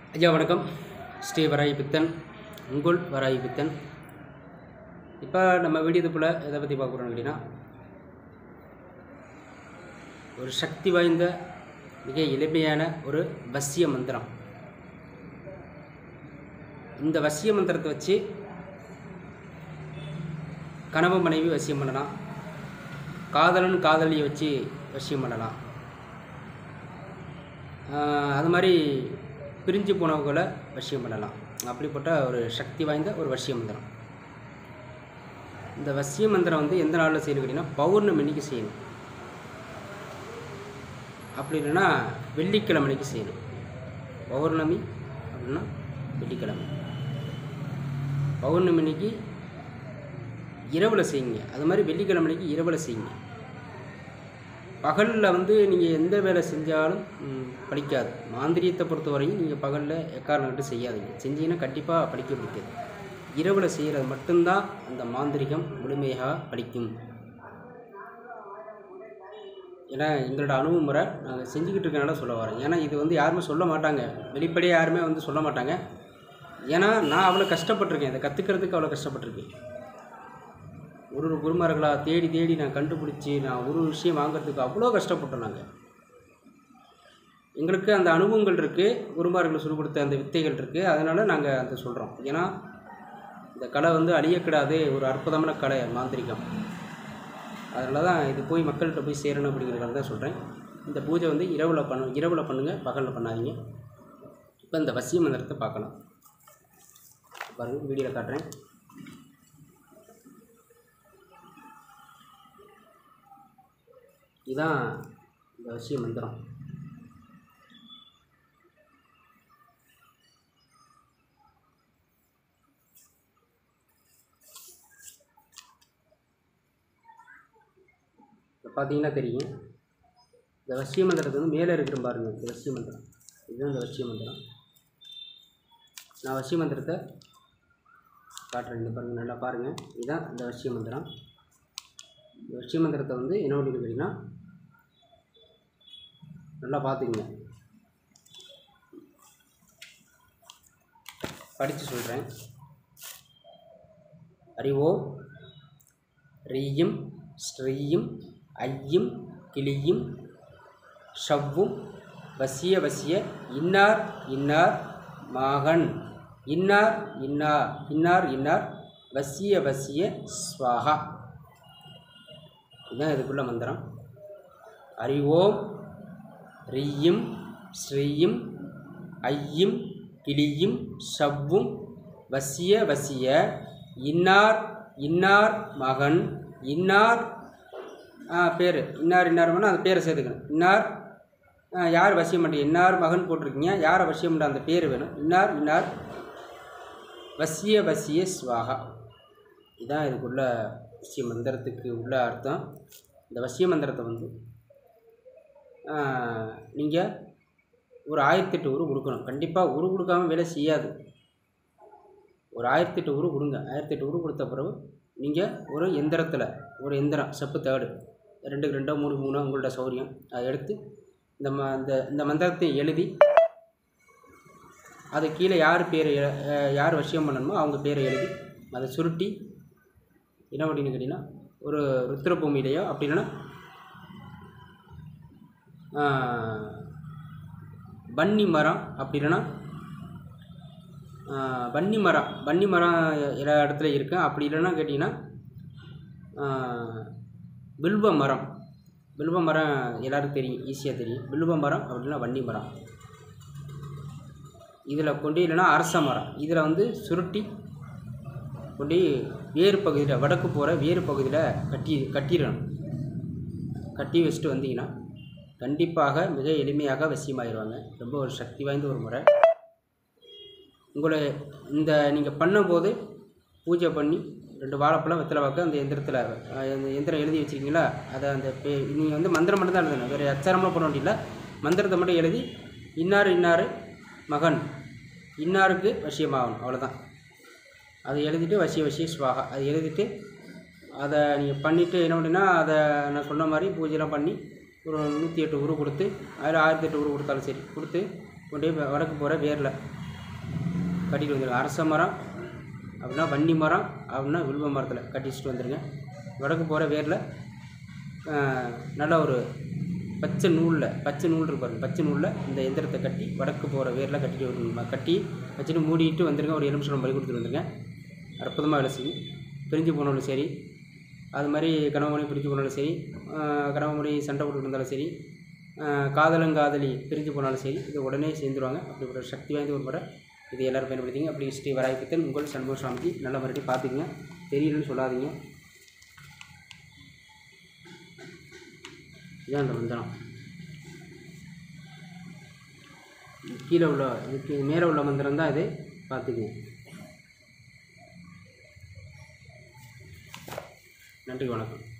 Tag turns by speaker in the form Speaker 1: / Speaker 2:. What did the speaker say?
Speaker 1: ஐயா வணக்கம் ஸ்ரீ வராயி பித்தன் உங்கள் வராயி பித்தன் இப்போ நம்ம வீடியோத்துக்குள்ள எதை பற்றி பார்க்க போகிறோம் அப்படின்னா ஒரு சக்தி வாய்ந்த மிக எளிமையான ஒரு வசிய மந்திரம் இந்த வசிய மந்திரத்தை வச்சு கனவு மனைவி வசியம் பண்ணலாம் காதலன் காதலியை வச்சு வசியம் பண்ணலாம் ஆஹ் அது மாதிரி பிரிஞ்சு போனவங்களை வசியம் பண்ணலாம் அப்படிப்பட்ட ஒரு சக்தி வாய்ந்த ஒரு வசிய மந்திரம் இந்த வசிய மந்திரம் வந்து எந்த நாளில் செய்யணும் கேட்டிங்கன்னா பௌர்ணமி அன்னைக்கு செய்யணும் அப்படி இல்லைன்னா வெள்ளிக்கிழமை அன்னைக்கு செய்யணும் பௌர்ணமி அப்படின்னா வெள்ளிக்கிழமை பௌர்ணமி அன்னைக்கு இரவில் செய்யுங்க அது மாதிரி வெள்ளிக்கிழமை அன்னைக்கு இரவில் செய்யுங்க பகலில் வந்து நீங்கள் எந்த வேலை செஞ்சாலும் ம், பலிக்காது மாந்திரியத்தை பொறுத்தவரையும் நீங்கள் பகலில் எக்காரணம் கட்டு செய்யாதீங்க செஞ்சீங்கன்னா கண்டிப்பாக பலிக்க பிடிக்காது இரவில் செய்கிறது மட்டும்தான் அந்த மாந்திரிகம் முழுமையாக பலிக்கும் ஏன்னா எங்களோட அணுகுமுறை நாங்கள் செஞ்சுக்கிட்டு இருக்கனால சொல்ல வரேன் ஏன்னா இது வந்து யாருமே சொல்ல மாட்டாங்க வெளிப்படையாக யாருமே வந்து சொல்ல மாட்டாங்க ஏன்னா நான் அவ்வளோ கஷ்டப்பட்டிருக்கேன் இதை கற்றுக்கிறதுக்கு அவ்வளோ கஷ்டப்பட்டிருக்கேன் ஒரு ஒரு குருமார்களாக தேடி தேடி நான் கண்டுபிடிச்சி நான் ஒரு விஷயம் வாங்குறதுக்கு அவ்வளோ கஷ்டப்பட்டோம் நாங்கள் எங்களுக்கு அந்த அனுபவங்கள் இருக்குது குருமார்கள் சொல்லிக் கொடுத்த அந்த வித்தைகள் இருக்குது அதனால் நாங்கள் அந்த சொல்கிறோம் ஏன்னா இந்த கலை வந்து அழியக்கூடாது ஒரு அற்புதமான கலை மாந்திரிகம் அதனால தான் இது போய் மக்கள்கிட்ட போய் சேரணும் அப்படிங்கிறதால தான் சொல்கிறேன் இந்த பூஜை வந்து இரவில் பண்ணு இரவில் பண்ணுங்கள் பகலில் பண்ணாதீங்க இப்போ இந்த வசிய மந்திரத்தை பார்க்கலாம் பாருங்கள் வீடியோவில் காட்டுறேன் இதுதான் இந்த வசிய மந்திரம் இப்போ பார்த்தீங்கன்னா தெரியும் இந்த வசிய மந்திரத்தை வந்து மேலே இருக்கிற பாருங்க இந்த வசிய மந்திரம் இதுதான் இந்த வசிய மந்திரம் நான் வசிய மந்திரத்தை காட்டுறேன் இந்த பாருங்கள் நல்லா பாருங்கள் இதுதான் இந்த வசிய மந்திரம் இந்த வசிய மந்திரத்தை வந்து என்ன பண்ணிட்டு கேட்டிங்கன்னா நல்லா பார்த்துக்குங்க படித்து சொல்கிறேன் அறிவோ ரீயும் ஸ்ரீயும் ஐயும் கிளியும் ஷவ்வும் வசிய வசிய இன்னார் இன்னார் மகன் இன்னார் இன்னார் இன்னார் இன்னார் வசிய வசிய ஸ்வாகா இதுதான் இதுக்குள்ள மந்திரம் அறிவோம் ரீயும் ஸ்ரீயும் ஐயும் கிளியும் ஷவ்வும் வசிய வசிய இன்னார் இன்னார் மகன் இன்னார் பேர் இன்னார் இன்னார் மகன் அந்த பேரை சேர்த்துக்கணும் இன்னார் ஆ, யார் வசியம் பண்ணுறீங்க இன்னார் மகன் போட்டிருக்கீங்க யாரை வசியம் பண்ணுற அந்த பேர் வேணும் இன்னார் இன்னார் வசிய வசிய ஸ்வாகா இதுதான் இதுக்குள்ள வசிய மந்திரத்துக்கு உள்ள அர்த்தம் இந்த வசிய மந்திரத்தை வந்து நீங்கள் ஒரு ஆயிரத்தெட்டு உரு கொடுக்கணும் கண்டிப்பாக உரு கொடுக்காம வேலை செய்யாது ஒரு ஆயிரத்தெட்டு உரு கொடுங்க ஆயிரத்தெட்டு உரு கொடுத்த பிறகு நீங்கள் ஒரு எந்திரத்தில் ஒரு எந்திரம் செப்பு தேர்டு ரெண்டுக்கு ரெண்டோ மூணுக்கு மூணோ உங்களோட சௌரியம் அதை எடுத்து இந்த ம இந்த இந்த மந்திரத்தை எழுதி அது கீழே யார் பேர் எ- அஹ் யார் வசியம் பண்ணணுமோ அவங்க பேரை எழுதி அதை சுருட்டி என்ன அப்படின்னு கேட்டிங்கன்னா ஒரு ருத்ரபூமியிலையோ அப்படி இல்லைன்னா ஆஹ், வன்னி மரம் அப்படி இல்லைன்னா ஆஹ், வன்னி மரம் வன்னி மரம் எ- எல்லா இடத்துல இருக்கு அப்படி இல்லைன்னா கேட்டிங்கன்னா ஆஹ், வில்வ மரம் வில்வ மரம் எல்லாருக்கும் தெரியும் ஈஸியாக தெரியும் வில்வ மரம் அப்படின்னா வன்னி மரம் இதில் கொண்டு இல்லைன்னா அரச மரம் இதில் வந்து சுருட்டி கொண்டு வேறு பகுதியில் வடக்கு போகிற வேறு பகுதியில் கட்டி கட்டிடணும் கட்டி வச்சுட்டு வந்தீங்கன்னா கண்டிப்பாக மிக எளிமையாக வசியமாயிருவாங்க ரொம்ப ஒரு சக்தி வாய்ந்த ஒரு முறை உங்களை இந்த நீங்கள் பண்ணும்போது பூஜை பண்ணி ரெண்டு வாழைப்பழம் வெத்தலை வாக்கு அந்த எந்திரத்தில் அந்த எந்திரம் எழுதி வச்சிருக்கீங்களா அதை அந்த பே நீங்கள் வந்து மந்திரம் மட்டும் தான் எழுதணும் வேறு அச்சாரமாக பண்ண வேண்டியதில்லை மந்திரத்தை மட்டும் எழுதி இன்னார் இன்னார் மகன் இன்னாருக்கு வசியமாகணும் அவ்வளோதான் அதை எழுதிட்டு வசிய வசிய ஸ்வாகா அதை எழுதிட்டு அதை நீங்கள் பண்ணிவிட்டு என்ன பண்ணினா அதை நான் சொன்ன மாதிரி பூஜைலாம் பண்ணி ஒரு நூற்றி எட்டு உரு கொடுத்து அதில் ஆயிரத்தி எட்டு உரு கொடுத்தாலும் சரி கொடுத்து கொண்டு போய் வடக்கு போகிற வேரில் கட்டிட்டு வந்துருங்க அரச மரம் அப்படின்னா வன்னி மரம் அப்படின்னா வில்வ மரத்தில் கட்டி வச்சுட்டு வந்துடுங்க வடக்கு போகிற வேரில் நல்ல ஒரு பச்சை நூலில் பச்சை நூல் இருக்கு பாருங்க பச்சை நூலில் இந்த எந்திரத்தை கட்டி வடக்கு போகிற வேரில் கட்டிட்டு வருங்க கட்டி வச்சுட்டு மூடிட்டு வந்துருங்க ஒரு எலுமிச்சம் பறி கொடுத்துட்டு வந்துருங்க அற்புதமாக வேலை செய்யும் பிரிஞ்சு போனாலும் சரி அது மாதிரி கணவன் பிரிஞ்சு போனாலும் சரி கணவன் சண்டை போட்டு இருந்தாலும் சரி ஆஹ் காதலங்காதலி பிரிஞ்சு போனாலும் சரி இது உடனே சேர்ந்துருவாங்க அப்படிப்பட்ட ஒரு சக்தி வாய்ந்த ஒரு முறை இது எல்லோரும் பயன்படுத்திங்க அப்படி ஸ்ரீ வராய்ப்பித்தன் உங்கள் சண்முக சாமிஜி நல்ல மறுபடியும் பார்த்துக்குங்க தெரியலன்னு சொல்லாதீங்க இதான் அந்த மந்திரம் கீழே உள்ள இதுக்கு மேலே உள்ள மந்திரம் தான் இது பார்த்துக்குங்க நன்றி வணக்கம்